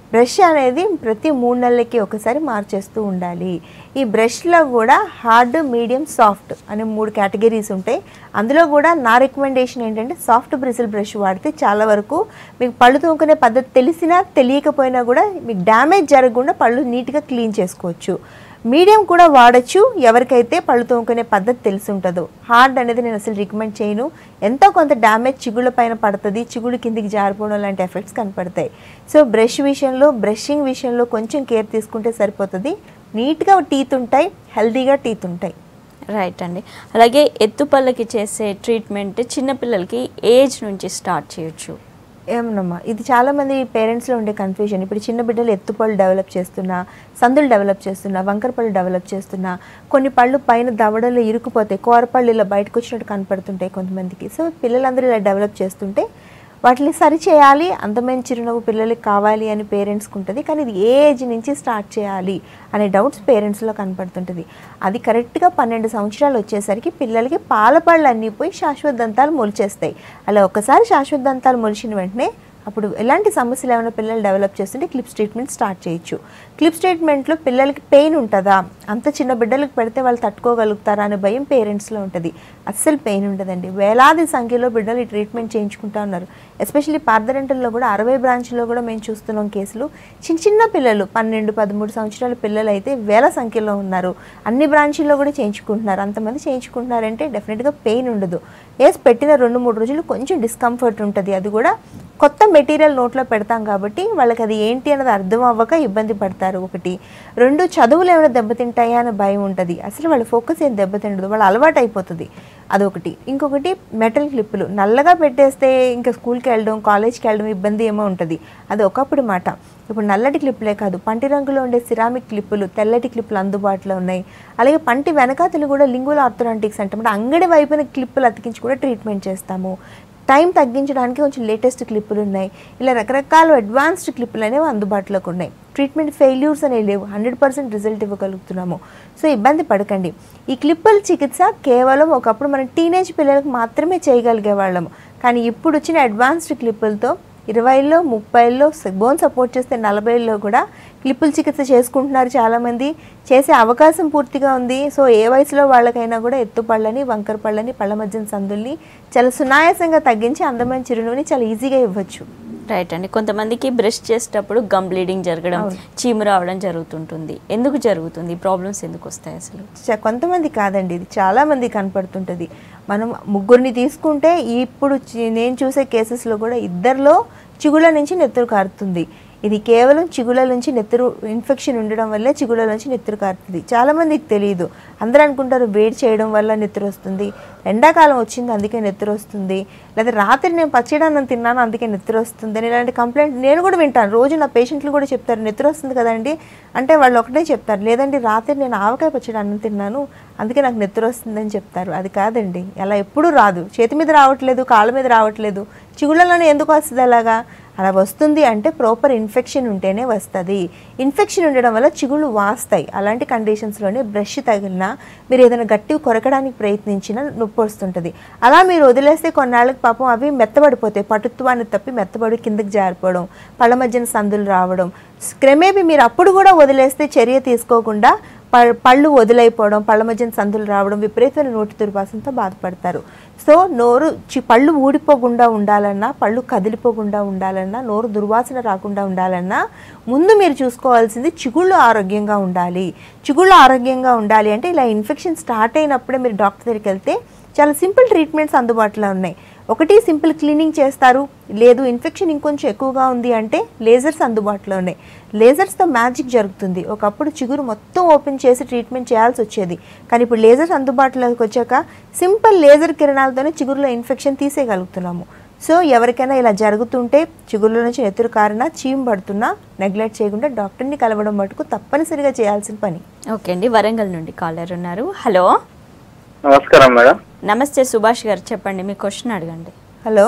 బ్రష్ అనేది ప్రతి మూడు నెలలకి ఒకసారి మార్చేస్తూ ఉండాలి ఈ బ్రష్లో కూడా హార్డ్ మీడియం సాఫ్ట్ అనే మూడు కేటగిరీస్ ఉంటాయి అందులో కూడా నా రికమెండేషన్ ఏంటంటే సాఫ్ట్ బ్రిజిల్ బ్రష్ వాడితే చాలా వరకు మీకు పళ్ళు తోముకునే పద్ధతి తెలిసినా తెలియకపోయినా కూడా మీకు డ్యామేజ్ జరగకుండా పళ్ళు నీట్గా క్లీన్ చేసుకోవచ్చు మీడియం కూడా వాడచ్చు ఎవరికైతే పళ్ళు తోముకునే పద్ధతి తెలిసి ఉంటుందో హార్డ్ అనేది నేను అసలు రికమెండ్ చేయను ఎంతో కొంత డ్యామేజ్ చిగుళ్ళ పైన పడుతుంది చిగుళ్ళు కిందికి జారిపోవడం లాంటి ఎఫెక్ట్స్ కనపడతాయి సో బ్రష్ విషయంలో బ్రషింగ్ విషయంలో కొంచెం కేర్ తీసుకుంటే సరిపోతుంది నీట్గా టీత్ ఉంటాయి హెల్తీగా టీత్ ఉంటాయి రైట్ అండి అలాగే ఎత్తుపల్లకి చేసే ట్రీట్మెంట్ చిన్నపిల్లలకి ఏజ్ నుంచి స్టార్ట్ చేయొచ్చు ఏమన్నమ్మా ఇది చాలా మంది పేరెంట్స్లో ఉండే కన్ఫ్యూజన్ ఇప్పుడు చిన్న బిడ్డలు ఎత్తుపళ్ళు డెవలప్ చేస్తున్నా సందులు డెవలప్ చేస్తున్నా వంకర పళ్ళు డెవలప్ చేస్తున్నా కొన్ని పళ్ళు పైన దవడలు ఇరుకుపోతాయి కూరపళ్ళు ఇలా బయటకు వచ్చినట్టు కనపడుతుంటాయి కొంతమందికి సో పిల్లలందరూ ఇలా డెవలప్ చేస్తుంటే వాటిని సరి చేయాలి అందమైన చిరునవ్వు పిల్లలకి కావాలి అని పేరెంట్స్కి ఉంటుంది కానీ ఇది ఏ ఏజ్ నుంచి స్టార్ట్ చేయాలి అనే డౌట్స్ పేరెంట్స్లో కనపడుతుంటుంది అది కరెక్ట్గా పన్నెండు సంవత్సరాలు వచ్చేసరికి పిల్లలకి పాల పళ్ళు అన్నీ పోయి శాశ్వత దంతాలు మొలిచేస్తాయి అలా ఒకసారి శాశ్వత దంతాలు మొలిచిన వెంటనే అప్పుడు ఎలాంటి సమస్యలు ఏమైనా పిల్లలు డెవలప్ చేస్తుంటే క్లిప్స్ ట్రీట్మెంట్ స్టార్ట్ చేయొచ్చు క్లిప్స్ ట్రీట్మెంట్లో పిల్లలకి పెయిన్ ఉంటుందా అంత చిన్న బిడ్డలకు పెడితే వాళ్ళు తట్టుకోగలుగుతారా అనే భయం పేరెంట్స్లో ఉంటుంది అస్సలు పెయిన్ ఉండదండి వేలాది సంఖ్యలో బిడ్డలు ఈ ట్రీట్మెంట్ చేయించుకుంటా ఉన్నారు ఎస్పెషల్లీ పార్దరెంటల్లో కూడా అరవై బ్రాంచ్లో కూడా మేము చూస్తున్నాం కేసులు చిన్న చిన్న పిల్లలు పన్నెండు పదమూడు సంవత్సరాల పిల్లలు అయితే వేల సంఖ్యలో ఉన్నారు అన్ని బ్రాంచీల్లో కూడా చేయించుకుంటున్నారు అంతమంది చేయించుకుంటున్నారంటే డెఫినెట్గా పెయిన్ ఉండదు ఏస్ పెట్టిన రెండు మూడు రోజులు కొంచెం డిస్కంఫర్ట్ ఉంటుంది అది కూడా కొత్త మెటీరియల్ నోట్లో పెడతాం కాబట్టి వాళ్ళకి అది ఏంటి అన్నది అర్థం అవ్వక ఇబ్బంది పడతారు ఒకటి రెండు చదువులు ఏమైనా దెబ్బతింటాయా అనే భయం ఉంటుంది అసలు వాళ్ళ ఫోకస్ ఏం దెబ్బతిండదు వాళ్ళ అలవాటు అయిపోతుంది అదొకటి ఇంకొకటి మెటల్ క్లిప్పులు నల్లగా పెట్టేస్తే ఇంకా స్కూల్కి వెళ్ళడం కాలేజ్కి వెళ్ళడం ఇబ్బంది ఏమో ఉంటుంది అది ఒకప్పుడు మాట ఇప్పుడు నల్లటి క్లిప్పులే కాదు పంటి రంగులో ఉండే సిరామిక్ క్లిప్పులు తెల్లటి క్లిప్పులు అందుబాటులో ఉన్నాయి అలాగే పంటి వెనకాతలు కూడా లింగుల ఆర్థోడాంటిక్స్ అంటే మన అంగడి వైపున క్లిప్పులు అతికించి కూడా ట్రీట్మెంట్ చేస్తాము టైం తగ్గించడానికి కొంచెం లేటెస్ట్ క్లిప్పులు ఉన్నాయి ఇలా రకరకాల అడ్వాన్స్డ్ క్లిప్పులు అనేవి అందుబాటులోకి ఉన్నాయి ట్రీట్మెంట్ ఫెయిల్యూర్స్ అనేవి లేవు హండ్రెడ్ పర్సెంట్ రిజల్ట్ ఇవ్వగలుగుతున్నాము సో ఇబ్బంది పడకండి ఈ క్లిప్పుల చికిత్స కేవలం ఒకప్పుడు మనం టీనేజ్ పిల్లలకు మాత్రమే చేయగలిగే వాళ్ళము కానీ ఇప్పుడు వచ్చిన అడ్వాన్స్డ్ క్లిప్పులతో ఇరవైలో ముప్పైలో బోన్ సపోర్ట్ చేస్తే నలభైలో కూడా క్లిప్పుల చికిత్స చేసుకుంటున్నారు చాలామంది చేసే అవకాశం పూర్తిగా ఉంది సో ఏ వయసులో వాళ్ళకైనా కూడా ఎత్తుపళ్ళని వంకర పళ్ళని పళ్ళ మధ్యన సందుల్ని చాలా సునాయాసంగా తగ్గించి అందమైన చిరునవ్వుని చాలా ఈజీగా ఇవ్వచ్చు రైట్ అండి కొంతమందికి బ్రష్ చేసేటప్పుడు గమ్ బ్లీడింగ్ జరగడం చీము రావడం జరుగుతుంటుంది ఎందుకు జరుగుతుంది ప్రాబ్లమ్స్ ఎందుకు వస్తాయి అసలు చ- కొంతమంది కాదండి ఇది చాలా మంది కనపడుతుంటుంది మనం ముగ్గురిని తీసుకుంటే ఇప్పుడు చి- నేను చూసే కేసెస్లో కూడా ఇద్దరిలో చిగుళ్ళ నుంచి నెత్తురు కారుతుంది ఇది కేవలం చిగుళ్ళ నుంచి నెత్తురు ఇన్ఫెక్షన్ ఉండడం వల్లే చిగుళ్ళ నుంచి నెత్తురు కారుతుంది చాలా మందికి తెలియదు అందరూ అనుకుంటారు వేడి చేయడం వల్ల నెత్తురు వస్తుంది ఎండాకాలం వచ్చింది అందుకే నెత్తురు వస్తుంది లేదా రాత్రి నేను పచ్చడన్నం తిన్నాను అందుకే నెత్తురు వస్తుంది అని ఇలాంటి కంప్లైంట్ నేను కూడా వింటాను రోజు నా పేషెంట్లు కూడా చెప్తారు నెత్తురు వస్తుంది కదండి అంటే వాళ్ళు ఒకటే చెప్తారు లేదండి రాత్రి నేను ఆవకాయ పచ్చడి అన్నం తిన్నాను అందుకే నాకు నెత్తురు వస్తుందని చెప్తారు అది కాదండి అలా ఎప్పుడూ రాదు చేతి మీద రావట్లేదు కాళ్ళ మీద రావట్లేదు చిగుళ్ళలోనే ఎందుకు వస్తుంది అలాగా అలా వస్తుంది అంటే ప్రాపర్ ఇన్ఫెక్షన్ ఉంటేనే వస్తుంది ఇన్ఫెక్షన్ ఉండడం వల్ల చిగుళ్ళు వాస్తాయి అలాంటి కండిషన్స్లోనే బ్రష్ తగిలినా మీరు ఏదైనా గట్టిగా కొరకడానికి ప్రయత్నించినా నొప్పి వస్తుంటుంది అలా మీరు వదిలేస్తే కొన్నాళ్ళకి పాపం అవి మెత్తబడిపోతాయి పటుత్వాన్ని తప్పి మెత్తబడి కిందకి జారిపోవడం పళ్ళ మధ్యన సందులు రావడం క్రమేపీ మీరు అప్పుడు కూడా వదిలేస్తే చర్య తీసుకోకుండా ప- పళ్ళు వదిలైపోవడం పళ్ళ మధ్యన సందులు రావడం విపరీతమైన నోటి దుర్వాసనతో బాధపడతారు సో నోరు చి పళ్ళు ఊడిపోకుండా ఉండాలన్నా పళ్ళు కదిలిపోకుండా ఉండాలన్నా నోరు దుర్వాసన రాకుండా ఉండాలన్నా ముందు మీరు చూసుకోవాల్సింది చిగుళ్ళు ఆరోగ్యంగా ఉండాలి చిగుళ్ళు ఆరోగ్యంగా ఉండాలి అంటే ఇలా ఇన్ఫెక్షన్ స్టార్ట్ అయినప్పుడే మీరు డాక్టర్ దగ్గరికి వెళ్తే చాలా సింపుల్ ట్రీట్మెంట్స్ అందుబాటులో ఉన్నాయి ఒకటి సింపుల్ క్లీనింగ్ చేస్తారు లేదు ఇన్ఫెక్షన్ ఇంకొంచెం ఎక్కువగా ఉంది అంటే లేజర్స్ అందుబాటులో ఉన్నాయి లేజర్స్తో మ్యాజిక్ జరుగుతుంది ఒకప్పుడు చిగురు మొత్తం ఓపెన్ చేసి ట్రీట్మెంట్ చేయాల్సి వచ్చేది కానీ ఇప్పుడు లేజర్స్ అందుబాటులోకి వచ్చాక సింపుల్ లేజర్ కిరణాలతోనే చిగురులో ఇన్ఫెక్షన్ తీసేయగలుగుతున్నాము సో ఎవరికైనా ఇలా జరుగుతుంటే చిగురుల నుంచి ఎత్తురు కారినా చీమ్ పడుతున్నా నెగ్లెక్ట్ చేయకుండా డాక్టర్ని కలవడం మటుకు తప్పనిసరిగా చేయాల్సిన పని ఓకే అండి వరంగల్ నుండి కాలర్ ఉన్నారు హలో నమస్కారం మేడం నమస్తే సుభాష్ గారు చెప్పండి మీ క్వశ్చన్ అడగండి హలో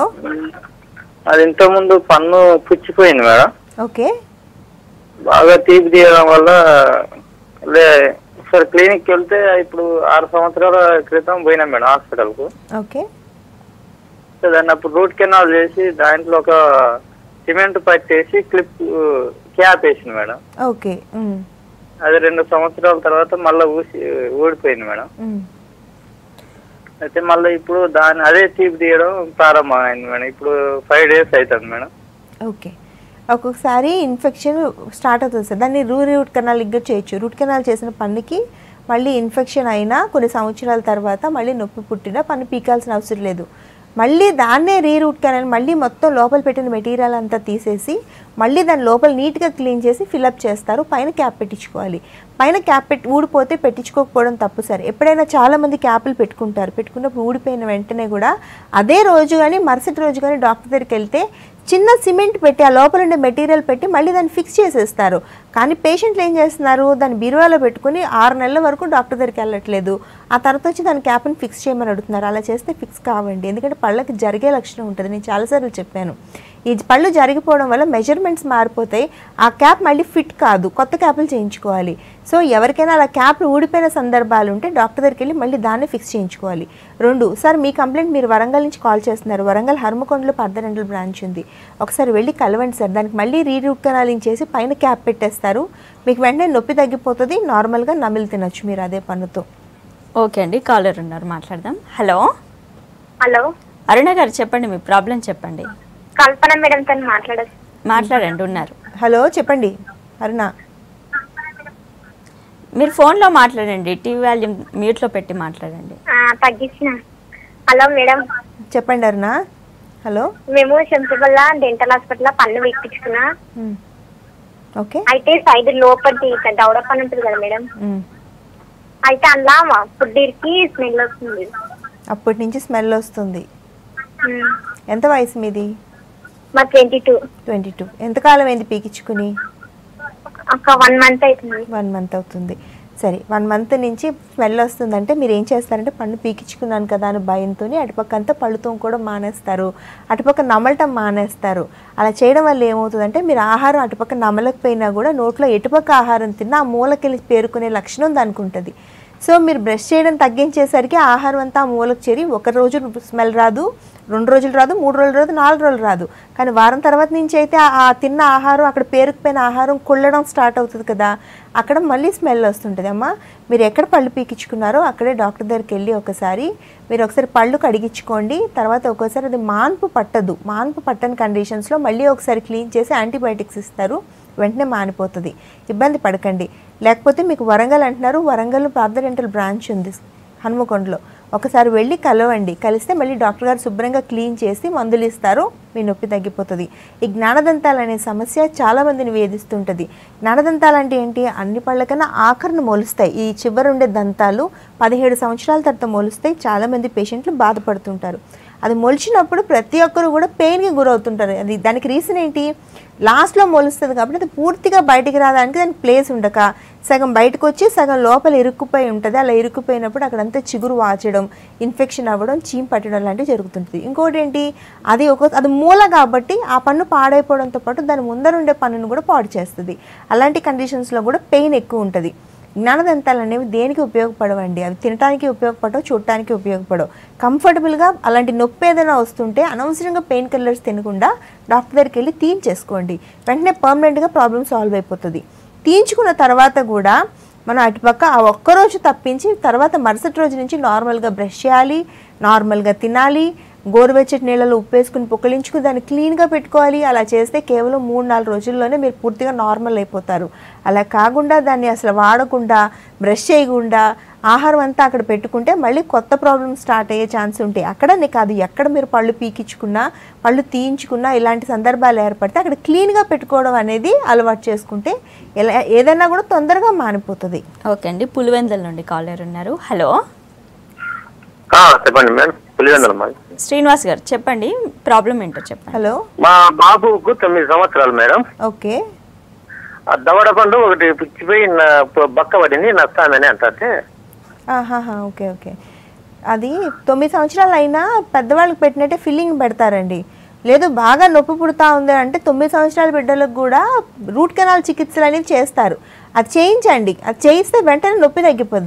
అది ఇంతకుముందు పన్ను పుచ్చిపోయింది మేడం ఓకే బాగా తీపి తీయడం వల్ల లే ఒకసారి క్లినిక్కి వెళ్తే ఇప్పుడు ఆరు సంవత్సరాల క్రితం పోయినా మేడం హాస్పిటల్కు ఓకే సో దాన్ని అప్పుడు రూట్ కెనాల్ చేసి దాంట్లో ఒక సిమెంట్ పట్టేసి క్లిప్ క్యాప్ వేసింది మేడం ఓకే ఉమ్, అది రెండు సంవత్సరాల తర్వాత మళ్ళీ ఊసి ఊడిపోయింది మేడం ఉమ్. అయితే మళ్ళీ ఇప్పుడు దాన్ని అదే తీపి తీయడం ప్రారంభమైంది మేడం ఇప్పుడు ఫైవ్ డేస్ అవుతుంది మేడం ఓకే ఒక్కొక్కసారి ఇన్ఫెక్షన్ స్టార్ట్ అవుతుంది సార్ దాన్ని రూ రూట్ కెనాల్ ఇంకా చేయొచ్చు రూట్ కెనాల్ చేసిన పన్నుకి మళ్ళీ ఇన్ఫెక్షన్ అయినా కొన్ని సంవత్సరాల తర్వాత మళ్ళీ నొప్పి పుట్టినా పన్ను పీకాల్సిన అవసరం లేదు మళ్ళీ దాన్నే రీ రూట్ కెనాల్ మళ్ళీ మొత్తం లోపల పెట్టిన మెటీరియల్ అంతా తీసేసి మళ్ళీ దాని లోపల నీట్గా క్లీన్ చేసి ఫిలప్ చేస్తారు పైన క్యాప్ పెట్టించుకోవాలి పైన క్యాప్ పెట్టి ఊడిపోతే పెట్టించుకోకపోవడం తప్పు సార్ ఎప్పుడైనా చాలా మంది క్యాపులు పెట్టుకుంటారు పెట్టుకున్నప్పుడు ఊడిపోయిన వెంటనే కూడా అదే రోజు కానీ మరుసటి రోజు కానీ డాక్టర్ దగ్గరికి వెళ్తే చిన్న సిమెంట్ పెట్టి ఆ లోపల ఉండే మెటీరియల్ పెట్టి మళ్ళీ దాన్ని ఫిక్స్ చేసేస్తారు కానీ పేషెంట్లు ఏం చేస్తున్నారు దాన్ని బీరువాలో పెట్టుకుని ఆరు నెలల వరకు డాక్టర్ దగ్గరికి వెళ్ళట్లేదు ఆ తర్వాత వచ్చి దాని క్యాప్ని ఫిక్స్ చేయమని అడుగుతున్నారు అలా చేస్తే ఫిక్స్ కావండి ఎందుకంటే పళ్ళకి జరిగే లక్షణం ఉంటుంది నేను చాలాసార్లు చెప్పాను ఈ పళ్ళు జరిగిపోవడం వల్ల మెజర్మెంట్స్ మారిపోతాయి ఆ క్యాప్ మళ్ళీ ఫిట్ కాదు కొత్త క్యాప్లు చేయించుకోవాలి సో ఎవరికైనా అలా క్యాప్లు ఊడిపోయిన సందర్భాలు ఉంటే డాక్టర్ దగ్గరికి వెళ్ళి మళ్ళీ దాన్ని ఫిక్స్ చేయించుకోవాలి రెండు సార్ మీ కంప్లైంట్ మీరు వరంగల్ నుంచి కాల్ చేస్తున్నారు వరంగల్ హర్మకొండలో పర్దరెంటల్ బ్రాంచ్ ఉంది ఒకసారి వెళ్ళి కలవండి సార్ దానికి మళ్ళీ రీరూట్ కెనాలింగ్ చేసి పైన క్యాప్ పెట్టేస్తారు మీకు వెంటనే నొప్పి తగ్గిపోతుంది నార్మల్గా నమిలి తినొచ్చు మీరు అదే పన్నుతో ఓకే అండి కాలర్ ఉన్నారు మాట్లాడదాం హలో హలో అరుణ గారు చెప్పండి మీ ప్రాబ్లం చెప్పండి కల్పన మేడం తను మాట్లాడచ్చు మాట్లాడండి ఉన్నారు హలో చెప్పండి అరుణ మీరు ఫోన్లో మాట్లాడండి టీవీ వాల్యూమ్ మ్యూట్లో పెట్టి మాట్లాడండి తగ్గించిన హలో మేడం చెప్పండి అరుణ హలో మేము శంషాబాద్ డెంటల్ హాస్పిటల్ పన్ను వీక్పించుకున్నా మ్. ఓకే అయితే సైడ్ లోపలి ఇట్లా దౌడ పన్ను ఉంటుంది కదా మేడం మ్. అయితే అందులో ఫుడ్ ఇరికి స్మెల్ వస్తుంది అప్పటి నుంచి స్మెల్ వస్తుంది ఉమ్. ఎంత వయసు మీది మా ట్వంటీ టూ ట్వంటీ టూ ఎంతకాలం అయింది పీకించుకుని ఒక వన్ మంత్ అవుతుంది వన్ మంత్ అవుతుంది సరే వన్ మంత్ నుంచి స్మెల్ వస్తుందంటే మీరు ఏం చేస్తారంటే పన్ను పీకించుకున్నాను కదా అని భయంతో అటుపక్క అంతా పళ్ళుతో కూడా మానేస్తారు అటుపక్క నమలటం మానేస్తారు అలా చేయడం వల్ల ఏమవుతుందంటే మీరు ఆహారం అటుపక్క నమలకపోయినా కూడా నోట్లో ఎటుపక్క ఆహారం తిన్నా ఆ మూలకెళ్ళి పేరుకునే లక్షణం దానికి ఉంటుంది సో మీరు బ్రష్ చేయడం తగ్గించేసరికి ఆహారం అంతా ఆ మూలకు చేరి ఒక రోజు స్మెల్ రాదు రెండు రోజులు రాదు మూడు రోజులు రాదు నాలుగు రోజులు రాదు కానీ వారం తర్వాత నుంచి అయితే ఆ- ఆ తిన్న ఆహారం అక్కడ పేరుకుపోయిన ఆహారం కుళ్ళడం స్టార్ట్ అవుతుంది కదా అక్కడ మళ్ళీ స్మెల్ వస్తుంటుంది అమ్మా మీరు ఎక్కడ పళ్ళు పీకించుకున్నారో అక్కడే డాక్టర్ దగ్గరికి వెళ్ళి ఒకసారి మీరు ఒకసారి పళ్ళు కడిగించుకోండి తర్వాత ఒక్కోసారి అది మాన్పు పట్టదు మాన్పు పట్టని కండిషన్స్లో మళ్ళీ ఒకసారి క్లీన్ చేసి యాంటీబయాటిక్స్ ఇస్తారు వెంటనే మానిపోతుంది ఇబ్బంది పడకండి లేకపోతే మీకు వరంగల్ అంటున్నారు వరంగల్ పార్థడెంటల్ బ్రాంచ్ ఉంది హనుమకొండలో ఒకసారి వెళ్ళి కలవండి కలిస్తే మళ్ళీ డాక్టర్ గారు శుభ్రంగా క్లీన్ చేసి మందులు ఇస్తారు మీ నొప్పి తగ్గిపోతుంది ఈ జ్ఞానదంతాలు అనే సమస్య చాలా మందిని వేధిస్తుంటుంది జ్ఞానదంతాలు అంటే ఏంటి అన్ని పళ్ళకన్నా ఆఖరిని మొలుస్తాయి ఈ చివరి ఉండే దంతాలు పదిహేడు సంవత్సరాల తర్వాత మొలుస్తాయి చాలా మంది పేషెంట్లు బాధపడుతుంటారు అది మొలిచినప్పుడు ప్రతి ఒక్కరు కూడా పెయిన్కి గురవుతుంటారు అది దానికి రీజన్ ఏంటి లాస్ట్లో మొలుస్తుంది కాబట్టి అది పూర్తిగా బయటికి రావడానికి దానికి ప్లేస్ ఉండక సగం బయటకు వచ్చి సగం లోపల ఇరుక్కుపోయి ఉంటుంది అలా ఇరుక్కుపోయినప్పుడు అక్కడంతా చిగురు వాచడం ఇన్ఫెక్షన్ అవ్వడం చీమ్ పట్టడం లాంటివి జరుగుతుంటుంది ఇంకోటి ఏంటి అది ఒక అది మూల కాబట్టి ఆ పన్ను పాడైపోవడంతో పాటు దాని ముందర ఉండే పన్నును కూడా పాడు చేస్తుంది అలాంటి కండిషన్స్లో కూడా పెయిన్ ఎక్కువ ఉంటుంది జ్ఞానదంతాలు అనేవి దేనికి ఉపయోగపడవండి అవి తినడానికి ఉపయోగపడవు చూడటానికి ఉపయోగపడవు కంఫర్టబుల్గా అలాంటి నొప్పి ఏదైనా వస్తుంటే అనవసరంగా పెయిన్ కిల్లర్స్ తినకుండా డాక్టర్ దగ్గరికి వెళ్ళి తీయించేసుకోండి వెంటనే పర్మనెంట్గా ప్రాబ్లమ్ సాల్వ్ అయిపోతుంది తీయించుకున్న తర్వాత కూడా మనం అటుపక్క ఆ ఒక్కరోజు తప్పించి తర్వాత మరుసటి రోజు నుంచి నార్మల్గా బ్రష్ చేయాలి నార్మల్గా తినాలి గోరువెచ్చటి నీళ్ళలో ఉప్పు వేసుకుని పుక్కలించుకుని దాన్ని క్లీన్గా పెట్టుకోవాలి అలా చేస్తే కేవలం మూడు నాలుగు రోజుల్లోనే మీరు పూర్తిగా నార్మల్ అయిపోతారు అలా కాకుండా దాన్ని అసలు వాడకుండా బ్రష్ చేయకుండా ఆహారం అంతా అక్కడ పెట్టుకుంటే మళ్ళీ కొత్త ప్రాబ్లమ్ స్టార్ట్ అయ్యే ఛాన్స్ ఉంటాయి అక్కడనే కాదు ఎక్కడ మీరు పళ్ళు పీకించుకున్నా పళ్ళు తీయించుకున్నా ఇలాంటి సందర్భాలు ఏర్పడితే అక్కడ క్లీన్గా పెట్టుకోవడం అనేది అలవాటు చేసుకుంటే ఎలా ఏదైనా కూడా తొందరగా మానిపోతుంది ఓకే అండి పులివెందుల నుండి కాలర్ ఉన్నారు హలో ఆ, చెప్పండి మేడం పులివెందుల మాది శ్రీనివాస్ గారు చెప్పండి ప్రాబ్లం ఏంటో చెప్పండి హలో మా బాబుకు తొమ్మిది సంవత్సరాలు మేడం ఓకే ఆ దవడ పండు ఒకటి పిచ్చిపోయి నా- ప- బక్క పడింది నస్తామని అంటే ఆహాహా ఓకే ఓకే అది తొమ్మిది సంవత్సరాలు అయినా పెద్దవాళ్ళకి పెట్టినట్టే ఫిల్లింగ్ పెడతారండి లేదు బాగా నొప్పి పుడతా ఉంది అంటే తొమ్మిది సంవత్సరాల బిడ్డలకు కూడా రూట్ కెనాల్ చికిత్సలు అనేవి చేస్తారు అది చేయించండి అది చేయిస్తే వెంటనే నొప్పి తగ్గిపోద్ది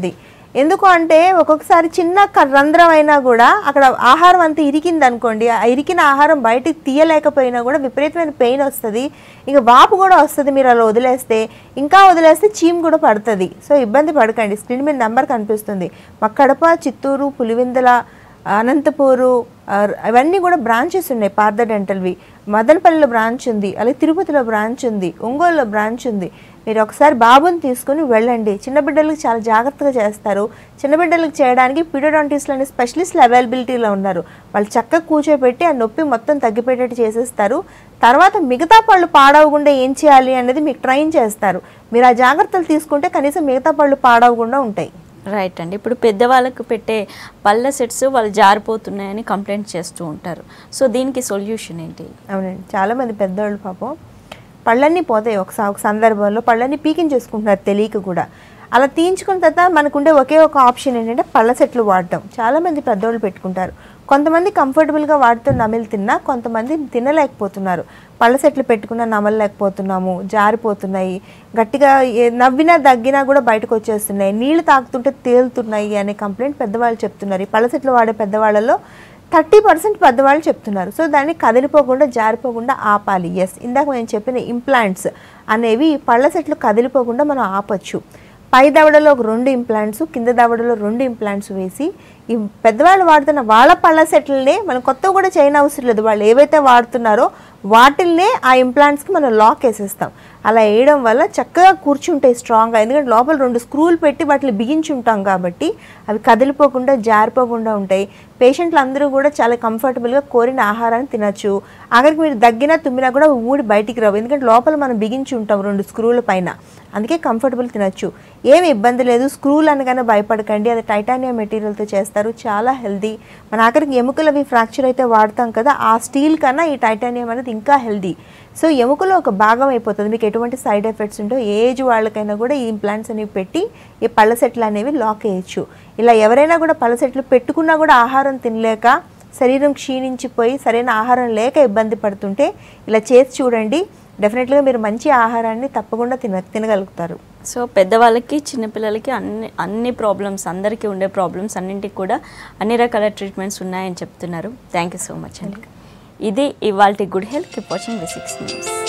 ఎందుకు అంటే ఒక్కొక్కసారి చిన్న క- రంధ్రం అయినా కూడా అక్కడ ఆహారం అంతా ఇరికింది అనుకోండి ఆ ఇరికిన ఆహారం బయటికి తీయలేకపోయినా కూడా విపరీతమైన పెయిన్ వస్తుంది ఇక వాపు కూడా వస్తుంది మీరు అలా వదిలేస్తే ఇంకా వదిలేస్తే చీమ్ కూడా పడుతుంది సో ఇబ్బంది పడకండి స్క్రీన్ మీద నెంబర్ కనిపిస్తుంది మా కడప చిత్తూరు పులివెందుల అనంతపూరు ఆ, అవన్నీ కూడా బ్రాంచెస్ ఉన్నాయి పార్థ డెంటల్వి మదనపల్లిలో బ్రాంచ్ ఉంది అలాగే తిరుపతిలో బ్రాంచ్ ఉంది ఒంగోలులో బ్రాంచ్ ఉంది మీరు ఒకసారి బాబుని తీసుకుని వెళ్ళండి చిన్న బిడ్డలకు చాలా జాగ్రత్తగా చేస్తారు చిన్న బిడ్డలకు చేయడానికి పీడోడాంటిస్ట్లు అనే స్పెషలిస్టులు అవైలబిలిటీలో ఉన్నారు వాళ్ళు చక్కగా కూర్చోబెట్టి ఆ నొప్పి మొత్తం తగ్గిపోయేటట్టు చేసేస్తారు తర్వాత మిగతా పళ్ళు పాడవకుండా ఏం చేయాలి అనేది మీకు ట్రైన్ చేస్తారు మీరు ఆ జాగ్రత్తలు తీసుకుంటే కనీసం మిగతా పళ్ళు పాడవకుండా ఉంటాయి రైట్ అండి ఇప్పుడు పెద్దవాళ్ళకు పెట్టే పళ్ళ సెట్స్ వాళ్ళు జారిపోతున్నాయని కంప్లైంట్ చేస్తూ ఉంటారు సో దీనికి సొల్యూషన్ ఏంటి అవునండి చాలామంది పెద్దవాళ్ళు పాపం పళ్ళన్నీ పోతాయి ఒకసారి ఒక సందర్భంలో పళ్ళన్నీ పీకించేసుకుంటున్నారు తెలియక కూడా అలా తీయించుకున్న తర్వాత మనకుండే ఒకే ఒక ఆప్షన్ ఏంటంటే పళ్ళ సెట్లు వాడటం చాలామంది పెద్దవాళ్ళు పెట్టుకుంటారు కొంతమంది కంఫర్టబుల్గా వాడుతూ నమిలి తిన్నా కొంతమంది తినలేకపోతున్నారు పళ్ళ సెట్లు పెట్టుకున్న నమలలేకపోతున్నాము జారిపోతున్నాయి గట్టిగా ఏ- నవ్వినా దగ్గినా కూడా బయటకు వచ్చేస్తున్నాయి నీళ్లు తాకుతుంటే తేలుతున్నాయి అనే కంప్లైంట్ పెద్దవాళ్ళు చెప్తున్నారు ఈ పళ్ళ సెట్లు వాడే పెద్దవాళ్ళలో థర్టీ పర్సెంట్ పెద్దవాళ్ళు చెప్తున్నారు సో దాన్ని కదిలిపోకుండా జారిపోకుండా ఆపాలి ఎస్ ఇందాక నేను చెప్పిన ఇంప్లాంట్స్ అనేవి ఈ పళ్ళ సెట్లు కదిలిపోకుండా మనం ఆపొచ్చు పై దవడలో ఒక రెండు ఇంప్లాంట్స్ కింద దవడలో రెండు ఇంప్లాంట్స్ వేసి ఈ పెద్దవాళ్ళు వాడుతున్న వాళ్ళ పళ్ళ సెట్లనే మనం కొత్తగా కూడా చేయని అవసరం లేదు వాళ్ళు ఏవైతే వాడుతున్నారో వాటిల్నే ఆ ఇంప్లాంట్స్కి మనం లాక్ వేసేస్తాం అలా వేయడం వల్ల చక్కగా కూర్చుంటాయి స్ట్రాంగ్గా ఎందుకంటే లోపల రెండు స్క్రూలు పెట్టి వాటిని బిగించి ఉంటాం కాబట్టి అవి కదిలిపోకుండా జారిపోకుండా ఉంటాయి పేషెంట్లు అందరూ కూడా చాలా కంఫర్టబుల్గా కోరిన ఆహారాన్ని తినచ్చు ఆఖరికి మీరు దగ్గినా తుమ్మినా కూడా ఊడి బయటికి రావు ఎందుకంటే లోపల మనం బిగించి ఉంటాం రెండు స్క్రూల పైన అందుకే కంఫర్టబుల్ తినచ్చు ఏమి ఇబ్బంది లేదు స్క్రూలు అనగానే భయపడకండి అది టైటానియం మెటీరియల్తో చేస్తారు చాలా హెల్దీ మన ఆఖరికి ఎముకలు అవి ఫ్రాక్చర్ అయితే వాడతాం కదా ఆ స్టీల్ కన్నా ఈ టైటానియం అనేది ఇంకా హెల్దీ సో ఎముకలో ఒక భాగం అయిపోతుంది మీకు ఎటువంటి సైడ్ ఎఫెక్ట్స్ ఉంటో ఏ ఏజ్ వాళ్ళకైనా కూడా ఈ ఇంప్లాంట్స్ అనేవి పెట్టి ఈ పళ్ళ సెట్లు అనేవి లాక్ వేయచ్చు ఇలా ఎవరైనా కూడా పళ్ళ సెట్లు పెట్టుకున్నా కూడా ఆహారం తినలేక శరీరం క్షీణించిపోయి సరైన ఆహారం లేక ఇబ్బంది పడుతుంటే ఇలా చేసి చూడండి డెఫినెట్గా మీరు మంచి ఆహారాన్ని తప్పకుండా తిన తినగలుగుతారు సో పెద్దవాళ్ళకి చిన్నపిల్లలకి అన్ని అన్ని ప్రాబ్లమ్స్ అందరికీ ఉండే ప్రాబ్లమ్స్ అన్నింటికి కూడా అన్ని రకాల ట్రీట్మెంట్స్ ఉన్నాయని చెప్తున్నారు థ్యాంక్ యూ సో మచ్ అండి ఇది ఇవాళ good health keep watching V six news